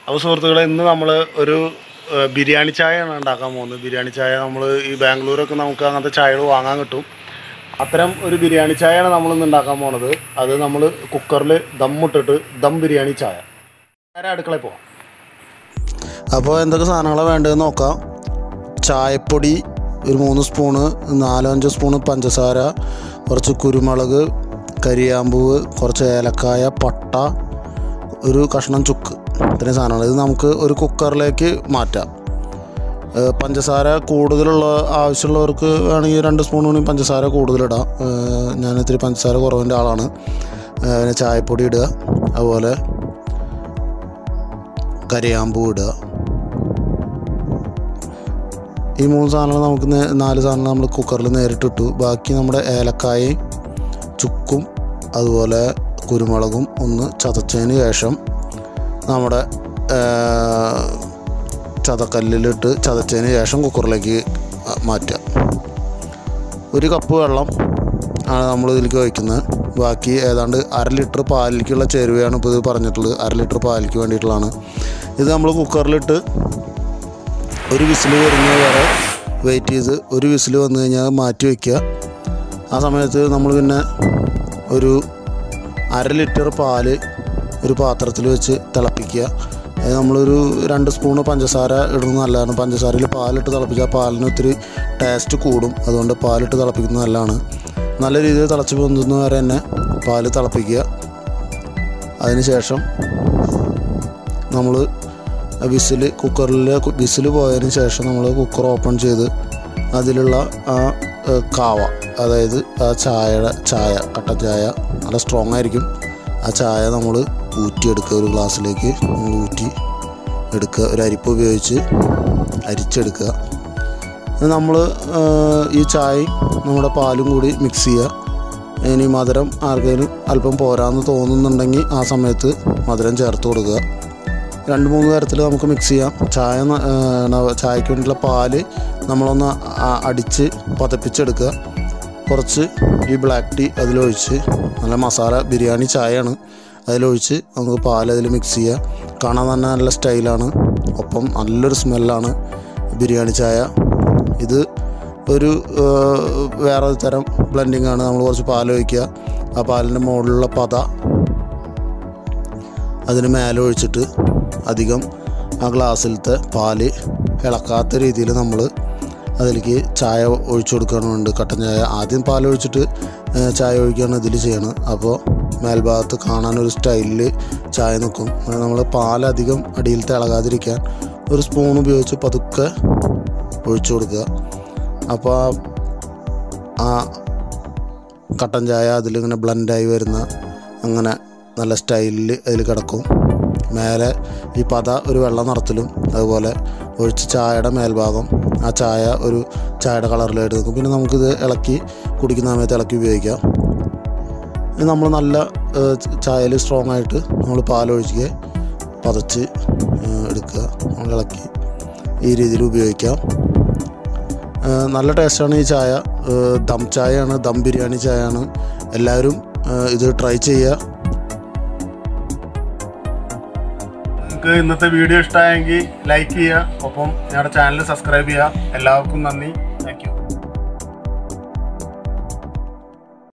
അപ്പോൾ സുഹൃത്തുക്കളെ ഇന്ന് നമ്മൾ ഒരു ഏഹ്, ബിരിയാണി ചായയാണ് ഉണ്ടാക്കാൻ പോകുന്നത് ബിരിയാണി ചായ നമ്മൾ ഈ ബാംഗ്ലൂരൊക്കെ നമുക്ക് അങ്ങനത്തെ ചായകൾ വാങ്ങാൻ കിട്ടും അത്തരം ഒരു ബിരിയാണി ചായയാണ് നമ്മൾ ഇന്ന് ഉണ്ടാക്കാൻ പോണത് അത് നമ്മൾ കുക്കറിൽ ദമ്മിട്ടിട്ട് ദം ബിരിയാണി ചായ നേരെ അടുക്കളയിൽ പോവാം അപ്പോൾ എന്തൊക്കെ സാധനങ്ങളാണ് വേണ്ടതെന്ന് നോക്കാം ചായപ്പൊടി ഒരു മൂന്ന് സ്പൂണ് നാലോ അഞ്ചോ സ്പൂണ് പഞ്ചസാര കുറച്ച് കുരുമുളക് കരിയാമ്പൂവ് കുറച്ച് ഏലക്കായ പട്ട ഒരു കഷ്ണം ചുക്ക് ഇത്രയും സാധനങ്ങൾ ഇത് നമുക്ക് ഒരു കുക്കറിലേക്ക് മാറ്റാം ഏഹ് പഞ്ചസാര കൂടുതലുള്ള ആവശ്യമുള്ളവർക്ക് വേണമെങ്കിൽ രണ്ട് സ്പൂൺ വേണമെങ്കിൽ പഞ്ചസാര കൂടുതലിടാം ഏഹ് ഞാൻ ഇത്തിരി പഞ്ചസാര കുറവിൻ്റെ ആളാണ് ഏഹ് പിന്നെ ചായപ്പൊടി ഇടുക അതുപോലെ കരിയാമ്പൂ ഇടുക ഈ മൂന്ന് സാധനങ്ങൾ നമുക്ക് നേ- നാല് സാധനങ്ങൾ നമ്മൾ കുക്കറിൽ നേരിട്ട് ഇട്ടു ബാക്കി നമ്മുടെ ഏലക്കായയും ചുക്കും അതുപോലെ കുരുമുളകും ഒന്ന് ചതച്ചതിന് ശേഷം നമ്മുടെ ആ, ചതക്കല്ലിലിട്ട് ചതച്ചതിന് ശേഷം കുക്കറിലേക്ക് മാറ്റുക ഒരു കപ്പ് വെള്ളം ആണ് നമ്മൾ ഇതിലേക്ക് ഒഴിക്കുന്നത് ബാക്കി ഏതാണ്ട് അര ലിറ്റർ പാലിലേക്കുള്ള ചേരുവയാണ് ഇപ്പോൾ ഇത് പറഞ്ഞിട്ടുള്ളത് അര ലിറ്റർ പാലിക്ക് വേണ്ടിയിട്ടുള്ളതാണ് ഇത് നമ്മൾ കുക്കറിലിട്ട് ഒരു വിസിൽ വരുന്നത് വരെ വെയിറ്റ് ചെയ്ത് ഒരു വിസിൽ വന്നു കഴിഞ്ഞാൽ മാറ്റി വയ്ക്കുക ആ സമയത്ത് നമ്മൾ പിന്നെ ഒരു അര ലിറ്റർ പാല് ഒരു പാത്രത്തിൽ വെച്ച് തിളപ്പിക്കുക അത് നമ്മളൊരു രണ്ട് സ്പൂണ് പഞ്ചസാര ഇടുന്നത് നല്ലതാണ് പഞ്ചസാരയിൽ പാലിട്ട് തിളപ്പിച്ചാൽ പാലിന് ഒത്തിരി ടേസ്റ്റ് കൂടും അതുകൊണ്ട് പാലിട്ട് തിളപ്പിക്കുന്നത് നല്ലതാണ് നല്ല രീതിയിൽ തിളച്ച് പൊന്തുന്ന വരെ തന്നെ പാല് തിളപ്പിക്കുക അതിനുശേഷം നമ്മൾ വിസിൽ കുക്കറിൽ വിസിൽ പോയതിന് ശേഷം നമ്മൾ കുക്കർ ഓപ്പൺ ചെയ്ത് അതിലുള്ള ആ ഏ, കാവ അതായത് ആ ചായയുടെ ചായ കട്ടൻ ചായ നല്ല സ്ട്രോങ് ആയിരിക്കും ആ ചായ നമ്മൾ ഊറ്റിയെടുക്കുക ഒരു ഗ്ലാസ്സിലേക്ക് നമ്മൾ ഊറ്റി എടുക്കുക ഒരു അരിപ്പ് ഉപയോഗിച്ച് അരിച്ചെടുക്കുക നമ്മൾ ഈ ചായയും നമ്മുടെ പാലും കൂടി മിക്സ് ചെയ്യുക ഇനി മധുരം ആർക്കെങ്കിലും അല്പം പോരാന്ന് തോന്നുന്നുണ്ടെങ്കിൽ ആ സമയത്ത് മധുരം ചേർത്ത് കൊടുക്കുക രണ്ട് മൂന്ന് തരത്തിൽ നമുക്ക് മിക്സ് ചെയ്യാം ചായ ന- ആ, ന- ചായക്ക് വേണ്ടിയിട്ടുള്ള പാല് നമ്മളൊന്ന് ആ- അടിച്ച് പതപ്പിച്ചെടുക്കുക കുറച്ച് ഈ ബ്ലാക്ക് ടീ അതിലൊഴിച്ച് നല്ല മസാല ബിരിയാണി ചായയാണ് അതിലൊഴിച്ച് നമുക്ക് പാൽ അതിൽ മിക്സ് ചെയ്യുക കാണാൻ തന്നെ നല്ല സ്റ്റൈലാണ് ഒപ്പം നല്ലൊരു സ്മെല്ലാണ് ബിരിയാണി ചായ ഇത് ഒരു ആ, വേറെ ഒരു തരം ബ്ലെൻഡിങ് ആണ് നമ്മൾ കുറച്ച് പാൽ ഒഴിക്കുക ആ പാലിൻ്റെ മുകളിലുള്ള പത അതിന് മേലെ ഒഴിച്ചിട്ട് അധികം ആ ഗ്ലാസ്സിലത്തെ പാല് ഇളക്കാത്ത രീതിയിൽ നമ്മൾ അതിലേക്ക് ചായ ഒഴിച്ചു കൊടുക്കണമുണ്ട് കട്ടൻ ചായ ആദ്യം പാൽ ഒഴിച്ചിട്ട് ഏ, ചായ ഒഴിക്കുകയാണ് ഇതിൽ ചെയ്യണം അപ്പോൾ മേൽഭാഗത്ത് കാണാനൊരു സ്റ്റൈലിൽ ചായ നിൽക്കും നമ്മൾ പാലധികം അടിയിലത്തെ ഇളകാതിരിക്കാൻ ഒരു സ്പൂൺ ഉപയോഗിച്ച് പതുക്കെ ഒഴിച്ചു കൊടുക്കുക അപ്പോൾ ആ കട്ടൻ ചായ അതിലിങ്ങനെ ബ്ലെൻഡായി വരുന്ന അങ്ങനെ നല്ല സ്റ്റൈലിൽ അതിൽ കിടക്കും മേലെ ഈ പത ഒരു വെള്ള നിറത്തിലും അതുപോലെ ഒഴിച്ച് ചായയുടെ മേൽഭാഗം ആ ചായ ഒരു ചായയുടെ കളറിലായിട്ട് നിൽക്കും പിന്നെ നമുക്കിത് ഇളക്കി കുടിക്കുന്ന സമയത്ത് ഇളക്കി ഉപയോഗിക്കാം ഇത് നമ്മൾ നല്ല ചായയിൽ സ്ട്രോങ് ആയിട്ട് നമ്മൾ പാലൊഴിക്കുക പതച്ച് ഏഹ്, എടുക്കുക നമ്മൾ ഇളക്കി ഈ രീതിയിൽ ഉപയോഗിക്കാം ഏഹ് നല്ല ടേസ്റ്റാണ് ഈ ചായ ഏഹ് ദം ചായയാണ് ദം ബിരിയാണി ചായയാണ് എല്ലാവരും ഏഹ് ഇത് ട്രൈ ചെയ്യുക നിങ്ങൾക്ക് ഇന്നത്തെ വീഡിയോ ഇഷ്ടമായെങ്കിൽ ലൈക്ക് ചെയ്യുക ഒപ്പം ഞങ്ങളുടെ ചാനൽ സബ്സ്ക്രൈബ് ചെയ്യുക എല്ലാവർക്കും നന്ദി